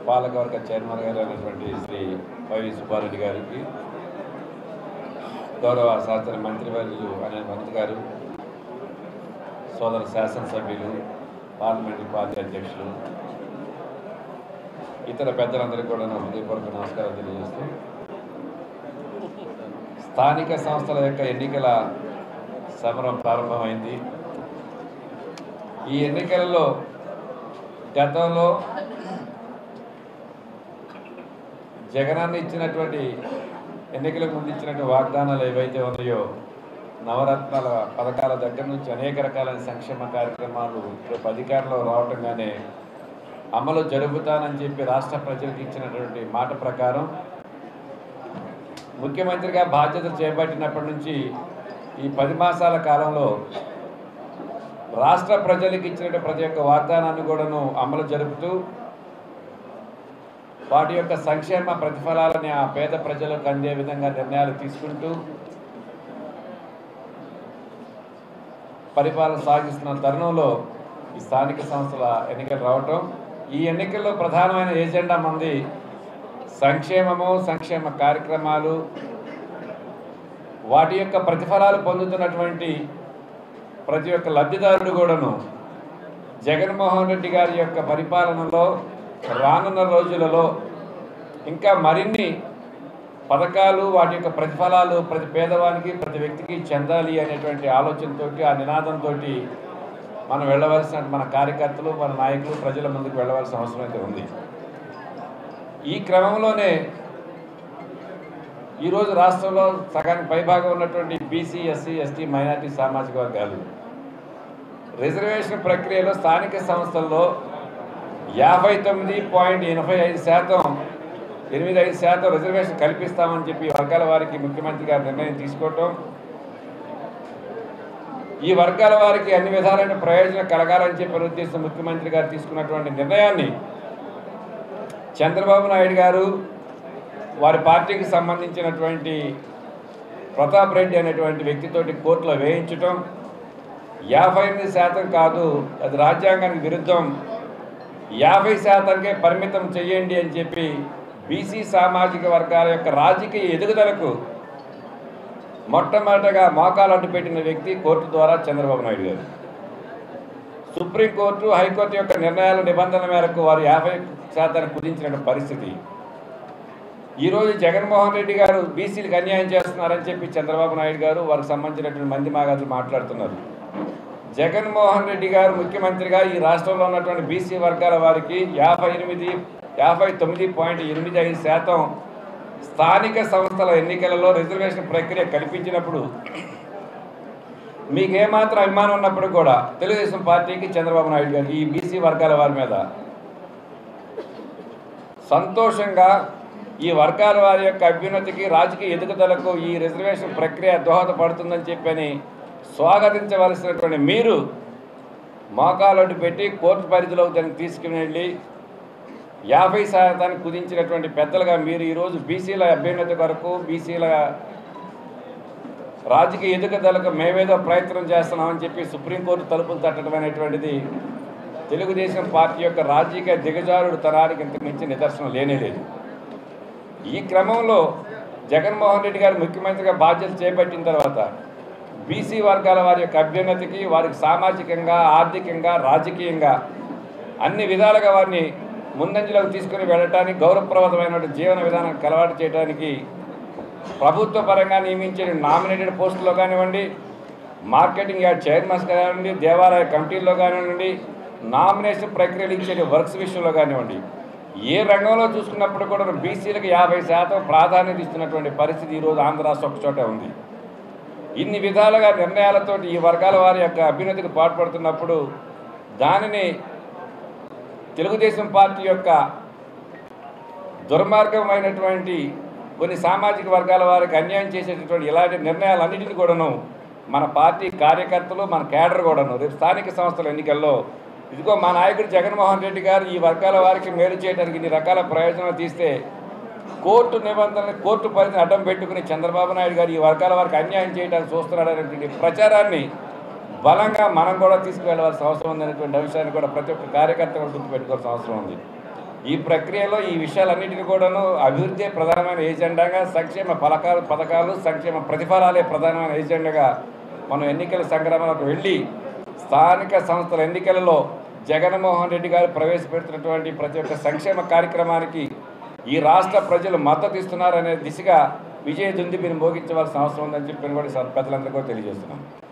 పాలకవర్గ చైర్మన్ గారు అయినటువంటి శ్రీ వైవి సుబ్బారెడ్డి గారికి గౌరవ శాస్త్ర మంత్రివర్యులు అనే మంత్రి గారు సోదర శాసనసభ్యులు పార్లమెంటరీ పార్టీ అధ్యక్షులు ఇతర పెద్దలందరికీ కూడా నా హృదయపూర్వక నమస్కారం తెలియజేస్తూ స్థానిక సంస్థల యొక్క ఎన్నికల సమరం ప్రారంభమైంది ఈ ఎన్నికలలో గతంలో జగనన్న ఇచ్చినటువంటి ఎన్నికలకు ముందు ఇచ్చినటువంటి వాగ్దానాలు ఏవైతే ఉన్నాయో నవరత్నాల పథకాల దగ్గర నుంచి అనేక రకాలైన సంక్షేమ కార్యక్రమాలు రేపు అధికారంలో రావటంగానే అమలు జరుపుతానని చెప్పి రాష్ట్ర ప్రజలకు ఇచ్చినటువంటి మాట ప్రకారం ముఖ్యమంత్రిగా బాధ్యత చేపట్టినప్పటి నుంచి ఈ పది మాసాల కాలంలో రాష్ట్ర ప్రజలకు ఇచ్చిన ప్రతి ఒక్క వాగ్దానాన్ని కూడాను అమలు జరుపుతూ వాటి యొక్క సంక్షేమ ప్రతిఫలాలని ఆ పేద ప్రజలకు అందే విధంగా నిర్ణయాలు తీసుకుంటూ పరిపాలన సాగిస్తున్న తరుణంలో ఈ స్థానిక సంస్థల ఎన్నికలు రావటం ఈ ఎన్నికల్లో ప్రధానమైన ఏజెండా మంది సంక్షేమము సంక్షేమ కార్యక్రమాలు వాటి యొక్క ప్రతిఫలాలు పొందుతున్నటువంటి ప్రతి ఒక్క లబ్ధిదారుడు కూడాను జగన్మోహన్ రెడ్డి గారి యొక్క పరిపాలనలో రానున్న రోజులలో ఇంకా మరిన్ని పథకాలు వాటి యొక్క ప్రతిఫలాలు ప్రతి పేదవానికి ప్రతి వ్యక్తికి చెందాలి అనేటువంటి ఆలోచనతో ఆ నినాదంతో మనం వెళ్ళవలసిన మన కార్యకర్తలు మన నాయకులు ప్రజల ముందుకు వెళ్ళవలసిన అవసరం అయితే ఉంది ఈ క్రమంలోనే ఈరోజు రాష్ట్రంలో సగానికి పైభాగం ఉన్నటువంటి బీసీ ఎస్సీ ఎస్టీ మైనార్టీ సామాజిక వర్గాలు రిజర్వేషన్ ప్రక్రియలో స్థానిక సంస్థల్లో యాభై తొమ్మిది పాయింట్ ఎనభై ఐదు శాతం ఎనిమిది ఐదు శాతం రిజర్వేషన్ కల్పిస్తామని చెప్పి ఈ వర్గాల వారికి ముఖ్యమంత్రి గారు నిర్ణయం తీసుకోవటం ఈ వర్గాల వారికి అన్ని విధాలైన ప్రయోజనం కలగాలని చెప్పిన ఉద్దేశం ముఖ్యమంత్రి గారు తీసుకున్నటువంటి నిర్ణయాన్ని చంద్రబాబు నాయుడు గారు వారి పార్టీకి సంబంధించినటువంటి ప్రతాప్ రెడ్డి అనేటువంటి వ్యక్తితోటి కోర్టులో వేయించటం యాభై ఎనిమిది శాతం కాదు అది రాజ్యాంగానికి విరుద్ధం యాభై శాతానికే పరిమితం చేయండి అని చెప్పి బీసీ సామాజిక వర్గాల యొక్క రాజకీయ ఎదుగుదలకు మొట్టమొదటగా మోకాలు అడ్డు పెట్టిన వ్యక్తి కోర్టు ద్వారా చంద్రబాబు నాయుడు గారు సుప్రీంకోర్టు హైకోర్టు యొక్క నిర్ణయాల నిబంధనల మేరకు వారు యాభై శాతానికి కుదించిన పరిస్థితి ఈరోజు జగన్మోహన్ రెడ్డి గారు బీసీలకు అన్యాయం చేస్తున్నారని చెప్పి చంద్రబాబు నాయుడు గారు వారికి సంబంధించినటువంటి మంది మాగాదులు మాట్లాడుతున్నారు జగన్మోహన్ రెడ్డి గారు ముఖ్యమంత్రిగా ఈ రాష్ట్రంలో ఉన్నటువంటి బీసీ వర్గాల వారికి యాభై ఎనిమిది యాభై తొమ్మిది పాయింట్ ఎనిమిది ఐదు శాతం స్థానిక సంస్థల ఎన్నికలలో రిజర్వేషన్ ప్రక్రియ కల్పించినప్పుడు మీకు ఏమాత్రం అభిమానం ఉన్నప్పుడు కూడా తెలుగుదేశం పార్టీకి చంద్రబాబు నాయుడు గారికి ఈ బీసీ వర్గాల వారి మీద సంతోషంగా ఈ వర్గాల వారి యొక్క అభ్యున్నతికి రాజకీయ ఎదుగుదలకు ఈ రిజర్వేషన్ ప్రక్రియ దోహదపడుతుందని చెప్పని స్వాగతించవలసినటువంటి మీరు మోకాలడ్డు పెట్టి కోర్టు పరిధిలోకి దాన్ని తీసుకుని వెళ్ళి యాభై శాతానికి కుదించినటువంటి పెద్దలుగా మీరు ఈరోజు బీసీల అభ్యున్నతి కొరకు బీసీల రాజకీయ ఎదుగుదలకు మేమేదో ప్రయత్నం చేస్తున్నామని చెప్పి సుప్రీంకోర్టు తలుపులు తట్టడం అనేటువంటిది తెలుగుదేశం పార్టీ యొక్క రాజకీయ దిగజారుడు తరానికి ఇంతకు మించి నిదర్శనం లేనే లేదు ఈ క్రమంలో జగన్మోహన్ రెడ్డి గారు ముఖ్యమంత్రిగా బాధ్యత చేపట్టిన తర్వాత బీసీ వర్గాల వారి యొక్క అభ్యున్నతికి వారికి సామాజికంగా ఆర్థికంగా రాజకీయంగా అన్ని విధాలుగా వారిని ముందంజలోకి తీసుకుని వెళ్ళటానికి గౌరవప్రదమైన జీవన విధానం కలవాటు చేయడానికి ప్రభుత్వ పరంగా నియమించిన నామినేటెడ్ పోస్టుల్లో కానివ్వండి మార్కెటింగ్ యార్డ్ చైర్మన్స్ కానివ్వండి దేవాలయ కమిటీల్లో కానివ్వండి నామినేషన్ ప్రక్రియలు ఇచ్చే వర్క్స్ విషయంలో కానివ్వండి ఏ రంగంలో చూసుకున్నప్పుడు కూడా బీసీలకు యాభై శాతం ప్రాధాన్యత ఇస్తున్నటువంటి పరిస్థితి ఈరోజు ఆంధ్ర రాష్ట్రం ఒక చోట ఉంది ఇన్ని విధాలుగా నిర్ణయాలతోటి ఈ వర్గాల వారి యొక్క అభ్యున్నతికి పాటుపడుతున్నప్పుడు దానిని తెలుగుదేశం పార్టీ యొక్క దుర్మార్గమైనటువంటి కొన్ని సామాజిక వర్గాల వారికి అన్యాయం చేసేటటువంటి ఇలాంటి నిర్ణయాలన్నింటినీ కూడాను మన పార్టీ కార్యకర్తలు మన కేడర్ కూడాను రేపు స్థానిక సంస్థల ఎన్నికల్లో ఇదిగో మా నాయకుడు జగన్మోహన్ రెడ్డి గారు ఈ వర్గాల వారికి మేలు చేయడానికి ఇన్ని రకాల ప్రయోజనాలు తీస్తే కోర్టు నిబంధనలు కోర్టు పరిధిని అడ్డం పెట్టుకుని చంద్రబాబు నాయుడు గారు ఈ వర్గాల వారికి అన్యాయం చేయడానికి చూస్తున్నాడు అనేటువంటి ప్రచారాన్ని బలంగా మనం కూడా తీసుకువెళ్ళవలసిన అవసరం ఉంది అనేటువంటి అంశాన్ని కూడా ప్రతి ఒక్క కార్యకర్త కూడా గుర్తుపెట్టుకోవాల్సిన అవసరం ఉంది ఈ ప్రక్రియలో ఈ విషయాలన్నింటినీ కూడాను అభివృద్ధి ప్రధానమైన ఏజెండాగా సంక్షేమ పథకాలు పథకాలు సంక్షేమ ప్రతిఫలాలే ప్రధానమైన ఏజెండాగా మనం ఎన్నికల సంగ్రామాలకు వెళ్ళి స్థానిక సంస్థల ఎన్నికలలో జగన్మోహన్ రెడ్డి గారు ప్రవేశపెడుతున్నటువంటి ప్రతి ఒక్క సంక్షేమ కార్యక్రమానికి ఈ రాష్ట్ర ప్రజలు మద్దతు ఇస్తున్నారనే దిశగా విజయ దుంది మీరు మోగించవలసిన అవసరం ఉందని చెప్పి కూడా పెద్దలందరికీ కూడా తెలియజేస్తున్నాం